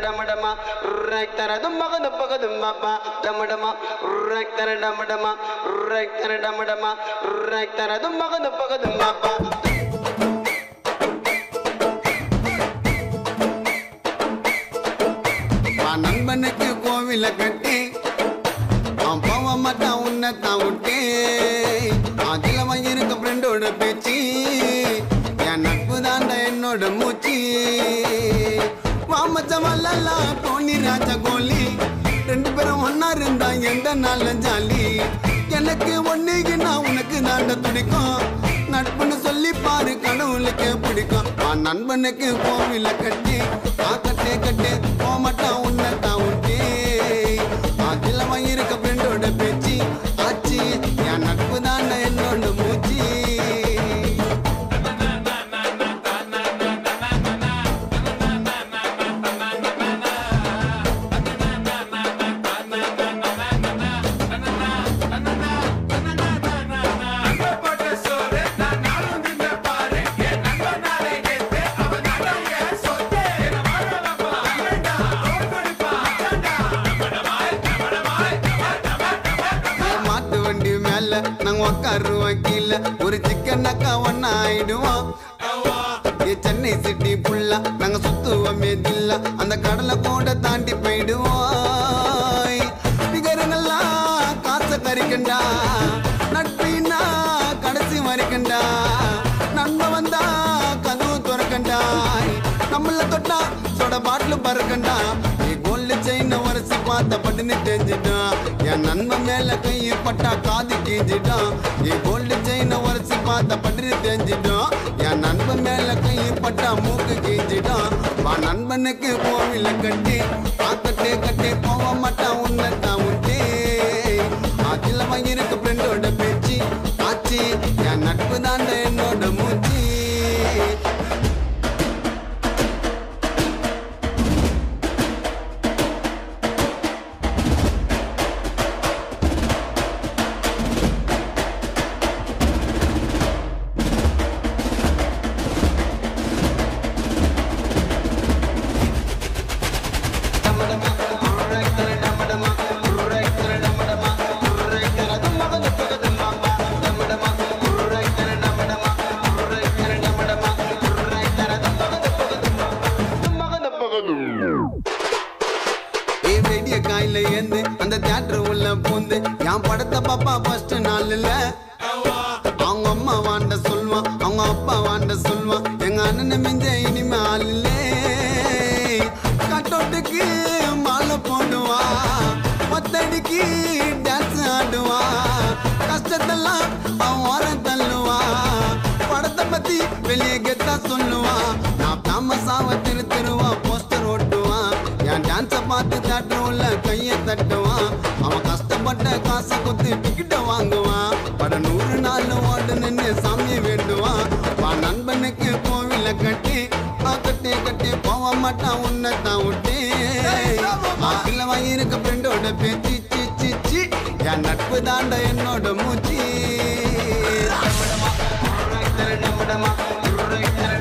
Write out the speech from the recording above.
டமடமா ரைக் தர தும்பக தும்பக தும்பப்பா டமடமா ரைக் தர டமடமா ரைக் தர டமடமா ரைக் தர தும்பக தும்பக தும்பப்பா வா நண்பனுக்கு கோவில கட்டி அவன் போக மாட்டான் உன்னை தான் விட்டு அதுல இருக்க ஃப்ரெண்டோட பேச்சு என் நட்பு தாண்ட என்னோட மூச்சு வாமச்சவல்லா டோனி ராஜா கோலி ரெண்டு பேரும் ஒன்னா இருந்தா எந்த நாள்ல ஜாலி எனக்கு ஒண்ணுக்கு நான் உனக்கு தாண்ட துடிக்கும் நட்புன்னு சொல்லி பாரு கடவுளுக்கு பிடிக்கும் ஆ நண்பனுக்கு கோவில கட்டி ஆ கட்டே கட்டே போமாட்டான் உன்னை தான் விட்டு அதுல இருக்க ஃப்ரெண்டோட பேச்சு ஆச்சு என் நட்பு தாண்ட என்னோட மூச்சு மாட்டு வண்டி மேல நாங்க உக்காருவோம் கீழே ஒரு சிக்கன் அக்கா ஒன்னா ஆயிடுவோம் ஏ சென்னை சிட்டி புல்லா நாங்க சுத்துவோமே தில்ல அந்த கடலை கூட தாண்டி போயிடுவோம் பிகருங்களா காசை கறிக்கண்டா நட்பினா கடைசி வரைக்கண்டா நண்பன் வந்தா கதவு துறக்கண்டா நம்மள தொட்டா சொட பாட்டில் பறக்கண்டா நீ கோல்டு செயின் உரசி பார்த்த பட்டுன்னு தெரிஞ்சிட்டான் என் நண்பன் மேல கை பட்டா காது கீஞ்சிட்டான் நீ கோல்டு செயின் உரசி பார்த்த பட்டுன்னு தெரிஞ்சிட்டான் என் நண்பன் மேல கை பட்டா மூக்கு கீஞ்சிட்டான் வா நண்பனுக்கு கோவில கட்டி பார்க்கட்டே கட்டி போக மாட்டான் உன்னை தான் விட்டே அதுல இருக்க ஃப்ரெண்டோட பேச்சு ஆச்சு என் நட்பு தாண்ட என்னோட மூச்சு டமடமா ரைக் தர டமடமா ரைக் தர டமடமா ரைக் தர தும்பக தும்பக தும்பப்பா டமடமா ரைக் தர டமடமா ரைக் தர டமடமா ரைக் தர தும்பக தும்பக தும்பப்பா தும்பக தும்பக தும்பப்பா ஏ வெடிய காயில ஏந்து அந்த தியேட்டர் உள்ள பூந்து என் படத்தை பாப்பா ஃபர்ஸ்ட் நாள்ல அவங்க அம்மா வாண்ட சொல்லுவான் அவங்க அப்பா வாண்ட சொல்லுவான் எங்க அண்ணன் மிஞ்ச இனிமே ஆள்ல கட்டோட்டுக்கு மாலை போடுவா ஒத்தடிக்கு டான்ஸ் ஆடுவா கஷ்டத்தெல்லாம் அவன் ஓரம் தள்ளுவா படத்தை பத்தி வெளியே கெத்தா சொல்லுவா நான் ஃபேமஸாவ திரு திருவா போஸ்டர் ஓட்டுவான் என் டான்ஸை பார்த்து தட்டுல கையை தட்டுவான் அவன் கஷ்டப்பட்ட காசை குத்து டிக்கெட்ட வாங்குவான் பட நூறு நாள் ஓடு நின்று சாமியை வேண்டுவான் வா நண்பனுக்கு கோவில கட்டி கட்டி கட்டி போக மாட்டான் உன்னை தான் விட்டு ஆக்கில வாங்கியிருக்க ஃப்ரெண்டோட பேச்சு சி சி சி என் நட்பு தாண்ட என்னோட மூச்சு டமடமா ரைக் தர டமடமா ரைக் தர